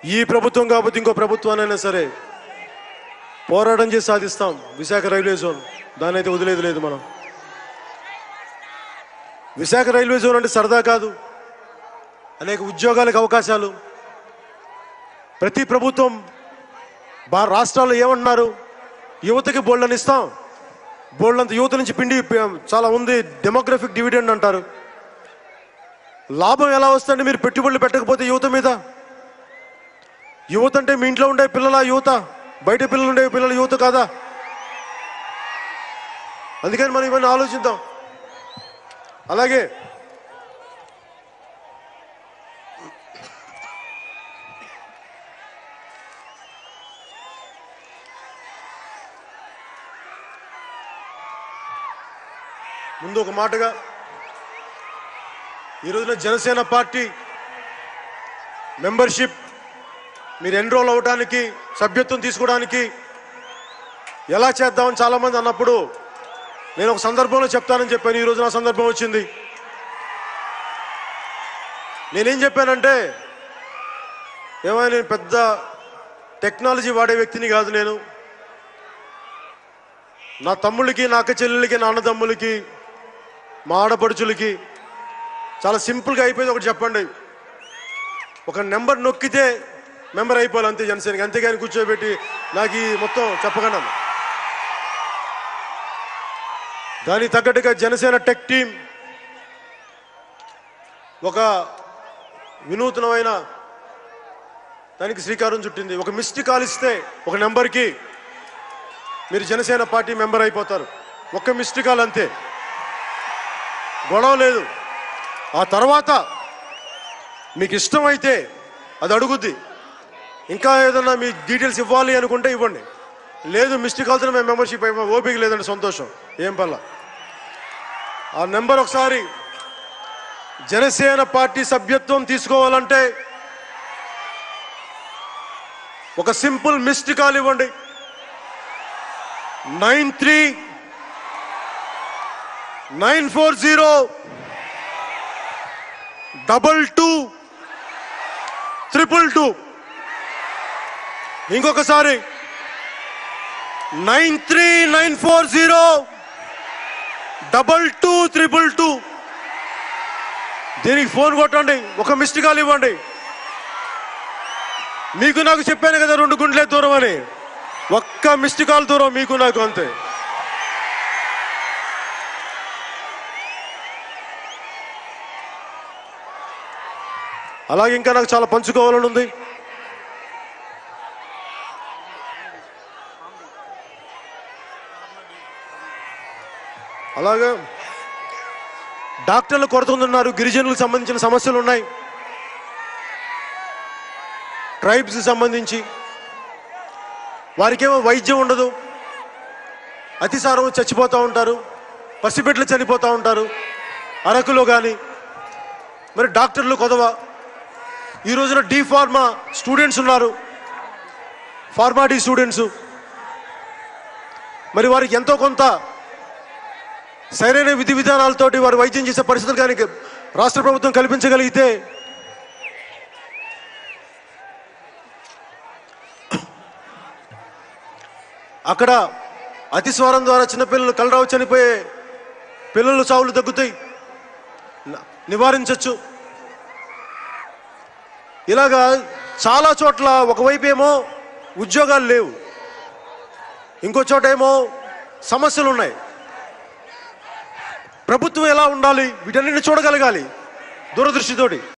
ఈ ప్రభుత్వం కాకపోతే ఇంకో ప్రభుత్వానైనా సరే పోరాటం చేసి సాధిస్తాం విశాఖ రైల్వే జోన్ దాన్ని అయితే వదిలేదు లేదు మనం విశాఖ రైల్వే జోన్ అంటే సరదా కాదు అనేక ఉద్యోగాలకు అవకాశాలు ప్రతి ప్రభుత్వం బా రాష్ట్రాల్లో ఏమంటున్నారు యువతకి బోల్డని ఇస్తాం బోల్డంత యువత నుంచి పిండి ప- చాలా ఉంది డెమోగ్రఫిక్ డివిడెండ్ అంటారు లాభం ఎలా వస్తుంది మీరు పెట్టుబడులు పెట్టకపోతే యువత మీద యువత అంటే మీ ఇంట్లో ఉండే పిల్లల యువత బయట పిల్లలు ఉండే పిల్లల యువత కాదా అందుకని మనం ఇవన్నీ ఆలోచిద్దాం అలాగే ముందు ఒక మాటగా ఈ రోజున జనసేన పార్టీ మెంబర్షిప్ మీరు ఎన్రోల్ అవడానికి సభ్యత్వం తీసుకోవడానికి ఎలా చేద్దామని చాలామంది అన్నప్పుడు నేను ఒక సందర్భంలో చెప్తానని చెప్పాను ఈ రోజు నా సందర్భం వచ్చింది నేనేం చెప్పానంటే ఏమైనా నేను పెద్ద టెక్నాలజీ వాడే వ్యక్తిని కాదు నేను నా తమ్ముళ్ళకి నా అక్క చెల్లెళ్ళకి నా అన్నదమ్ములకి మా ఆడపడుచులకి చాలా సింపుల్గా అయిపోయింది ఒకటి చెప్పండి ఒక నెంబర్ నొక్కితే మెంబర్ అయిపోవాలి అంతే జనసేనకి అంతేగాని కూర్చోబెట్టి నాకు ఈ మొత్తం చెప్పకుండా దానికి తగ్గట్టుగా జనసేన టెక్ టీం ఒక వినూత్నమైన దానికి శ్రీకారం చుట్టింది ఒక మిస్డ్ కాల్ ఇస్తే ఒక నెంబర్కి మీరు జనసేన పార్టీ మెంబర్ అయిపోతారు ఒక్క మిస్డ్ కాల్ అంతే గొడవ లేదు ఆ తర్వాత మీకు ఇష్టమైతే అది అడుగుద్ది ఇంకా ఏదన్నా మీ డీటెయిల్స్ ఇవ్వాలి అనుకుంటే ఇవ్వండి లేదు మిస్డ్ కాల్తో మేము మెంబర్షిప్ అయిపో ఓపిక లేదండి సంతోషం ఏం పర్లా ఆ నెంబర్ ఒకసారి జనసేన పార్టీ సభ్యత్వం తీసుకోవాలంటే ఒక సింపుల్ మిస్డ్ కాల్ ఇవ్వండి nine three nine four zero double two triple two ఇంకొకసారి nine three nine four zero double two triple two దీనికి ఫోన్ కొట్టండి ఒక మిస్డ్ కాల్ ఇవ్వండి మీకు నాకు చెప్పాను కదా రెండు గుండెలే దూరం అని ఒక్క మిస్డ్ కాల్ దూరం మీకు నాకు అంతే అలాగే ఇంకా నాకు చాలా పంచుకోవాలని ఉంది అలాగే డాక్టర్లు కొరత ఉందన్నారు గిరిజనులకు సంబంధించిన సమస్యలు ఉన్నాయి ట్రైబ్స్ సంబంధించి వారికేమో వైద్యం ఉండదు అతిసారం చచ్చిపోతూ ఉంటారు పసిబిడ్డలు చనిపోతూ ఉంటారు అరకులో కానీ మరి డాక్టర్లు కొదవ ఈ రోజున డి ఫార్మా స్టూడెంట్స్ ఉన్నారు ఫార్మా డి స్టూడెంట్స్ మరి వారికి ఎంతో కొంత సరైన విధి విధానాలతోటి వారు వైద్యం చేసే పరిస్థితులు కానీ రాష్ట్ర ప్రభుత్వం కల్పించగలిగితే అక్కడ అతి స్వరం ద్వారా చిన్నపిల్లలు కలరావు చనిపోయే పిల్లలు చావులు తగ్గుతాయి న- నివారించవచ్చు ఇలాగా చాలా చోట్ల ఒకవైపు ఏమో ఉద్యోగాలు లేవు ఇంకో చోట ఏమో సమస్యలు ఉన్నాయి ప్రభుత్వం ఎలా ఉండాలి వీటన్నిటిని చూడగలగాలి దూరదృష్టితోటి